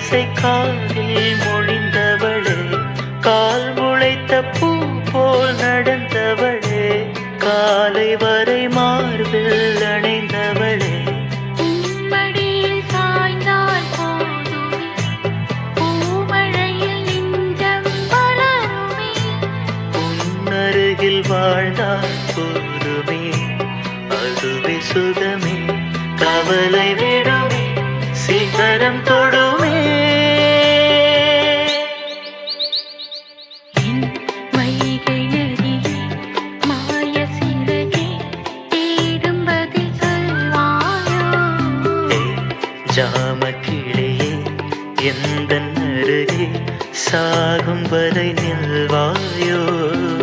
இன்னிசை காதில் மொழிந்தவளே கால் முளைத்த பூ போல் நடந்தவளே காலை வரை மார்பில் அணைந்தவளே உம்மடியில் சாய்ந்தால் போதுமே பூமழையில் நெஞ்சம் வளருமே உன்னருகில் வாழ்ந்தால் போதுமே அதுவே சுகமே கவலை விடுமே சிகரம் தொடுமே என் வைகை நதியே மாய சிறகே தேடும் பதில் சொல்வாயோ ஜாம கிளியே எந்த அருகே சாகும் வரை நில்வாயோ